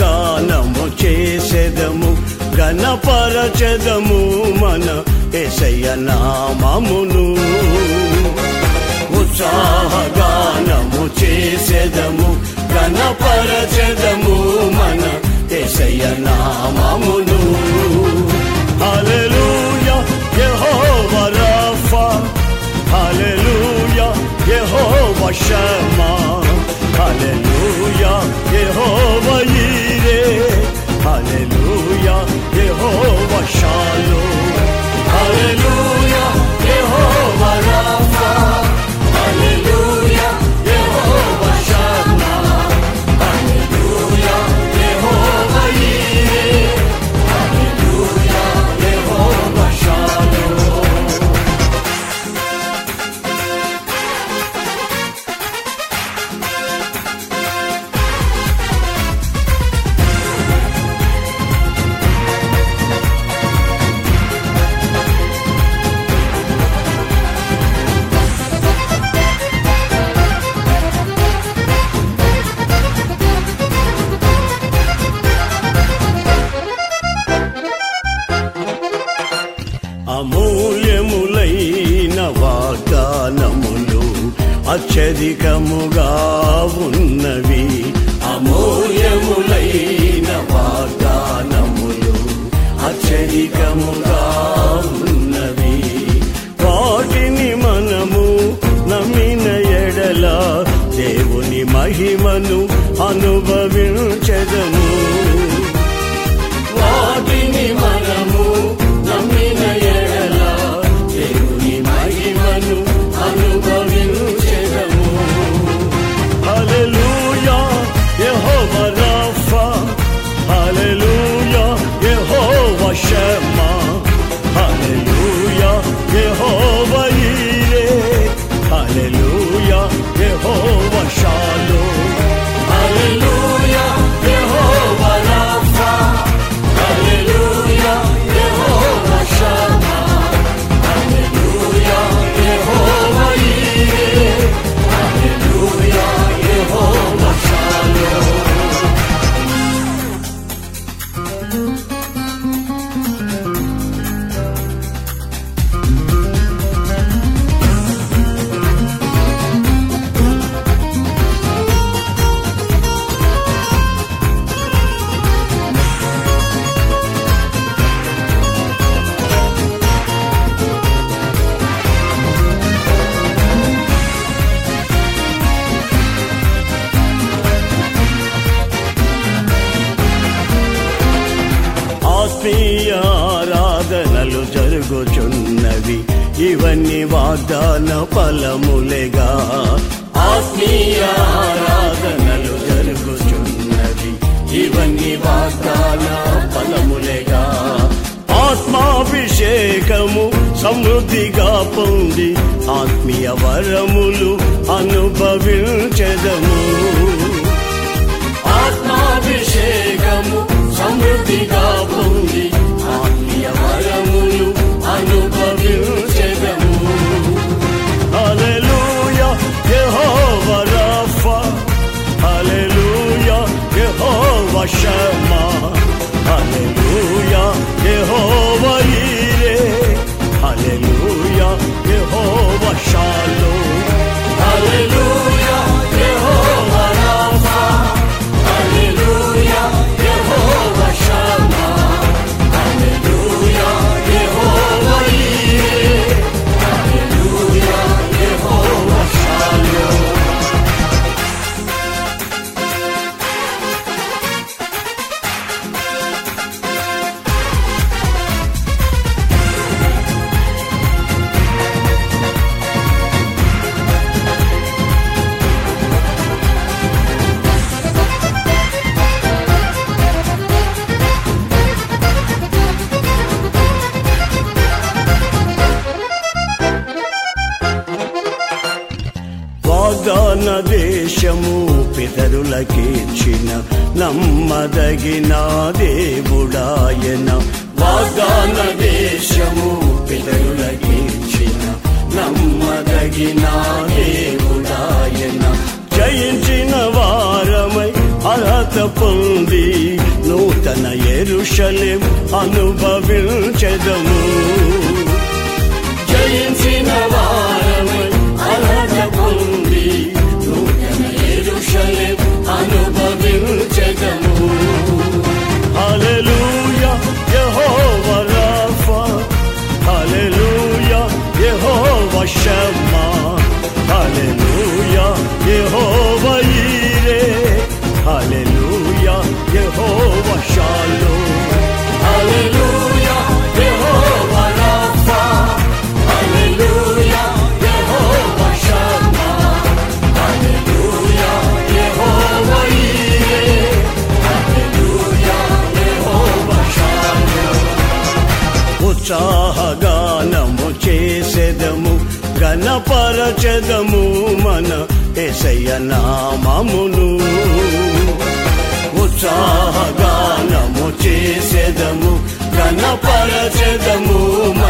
ఉత్సాహగానము చేసెదము గణపరచెదము మన ఎసయ్య నామమును ఉత్సాహగానము చేసెదము గణపరచెదము మన ఎసయ్య నామమును హల్లెలూయా Jehovah Rapha hallelujah Jehovah Shammah hallelujah Jehovah Jireh hallelujah Jehovah shalom hallelujah Jehovah Rapha hallelujah Jehovah Shammah hallelujah Jehovah Jireh hallelujah Jehovah shalom అమూల్యములైన వాగ్దానములు అత్యధికముగా ఉన్నవి అమూల్యములైన వాగ్దానములు అత్యధికముగా ఉన్నవి వాటిని మనము నమ్మిన ఎడల దేవుని మహిమను అనుభవించదము వాటిని మనము నమ్మిన ఎడల దేవుని మహిమను అనుభవించెదము hallelujah Jehovah Rapha hallelujah Jehovah Shammah hallelujah Jehovah Jireh hallelujah Jehovah shalom hallelujah Jehovah Rapha hallelujah Jehovah Shammah hallelujah Jehovah Jireh hallelujah Jehovah shalom ఆత్మీయ ఆరాధనలు జరుగుచున్నవి ఇవన్నీ వాగ్దాన ఫలములేగా ఆత్మీయ ఆరాధనలు జరుగుచున్నవి ఇవన్నీ వాగ్దాన ఫలములేగా ఆత్మాభిషేకము సమృద్ధిగా పొంది ఆత్మీయ వరములు అనుభవించదము ఆత్మాభిషేకము సమృద్ధిగా పొంది ఆత్మీయ వరములు అనుభవించెదము hallelujah Jehovah Rapha hallelujah Jehovah Shammah hallelujah Jehovah Jireh hallelujah Jehovah shalom hallelujah Jehovah Rapha hallelujah Jehovah Shammah hallelujah Jehovah Jireh hallelujah Jehovah shalom వాగ్దాన దేశము పితరులకిచ్చిన నమ్మదగిన దేవుడాయన వాగ్దాన దేశము పితరులకిచ్చిన నమ్మదగిన దేవుడాయన జయించిన వారమై అర్హత పొంది నూతన ఎరుషలేం అనుభవించెదము జయించిన వారమై అర్హత పొంది నూతన ఎరుషలేం అనుభవించెదము hallelujah Jehovah Rapha hallelujah Jehovah Shammah hallelujah Jehovah Jireh hallelujah Jehovah shalom hallelujah Jehovah Rapha hallelujah Jehovah Shammah hallelujah Jehovah Jireh hallelujah Jehovah shalom ఉత్సాహగానము చేసెదము గణపరచెదము మన ఎసయ్య నామమును ఉత్సాహగానము చేసెదము గణపరచెదము